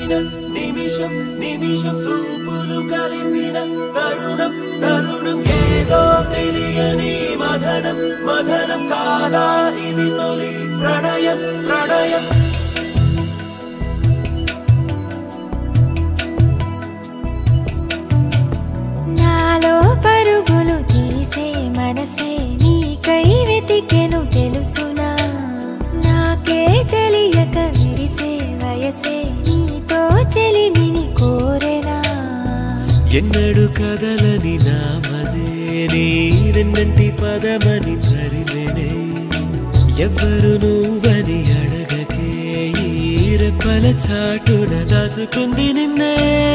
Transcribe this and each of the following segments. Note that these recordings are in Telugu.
కలిసిన నిమిషం నిమిషం చూపులు కలిసిన తరుణం తరుణం ఏదో తెలియని మదనం మదనం కాదా ఇది తొలి ప్రణయం ప్రణయం నాలో పరుగులు తీసే మనసే నీకై వెతికెను తెలుసునా నాకే తెలియక విరిసే వయసే నీతో చెలిమిని కోరెనా ఎన్నడు కదలని నామదే నీరెన్నంటి పదమని తరిమెనే ఎవ్వరు నువ్వని అడగకే ఈ రెప్పల చాటున దాచుకుంది నిన్నే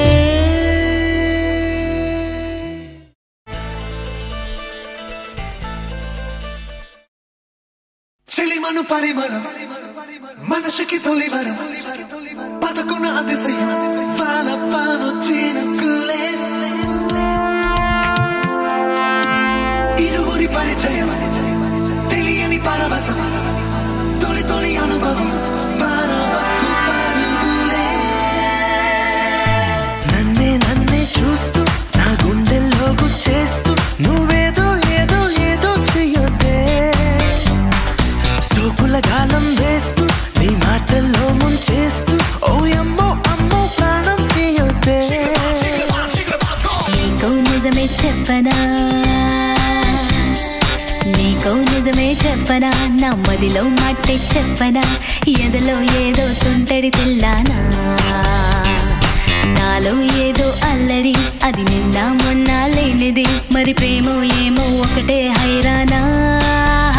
చెలిమను పరిమళం మనసుకి తొలివరం బతుకున్న అతిశయం వాళ్ళ చినుకులే ఇరువురి పరిచయం తెలియని పరవశం తొలి తొలి అనుభవం పరవకు పరుగులే నన్నే నన్నే చూస్తూ నా గుండెల్లో గుచ్చేస్తూ నువ్వేదో ఏదో ఏదో చెయ్యొద్దే సోకుల గాలం వేస్తూ నీ మాటల్లో ముంచేస్తూ ఓ అమ్మో అమ్మో ప్రాణం తీయొద్దే నీకో నిజమే చెప్పనా నీకో నిజమే చెప్పనా నా మదిలో మాటే చెప్పనా ఎదలో ఏదో తుంటరి తెల్లానా నాలో ఏదో అల్లరి అది నిన్న మొన్న లేనిది మరి ప్రేమో ఏమో ఒకటే హైరానా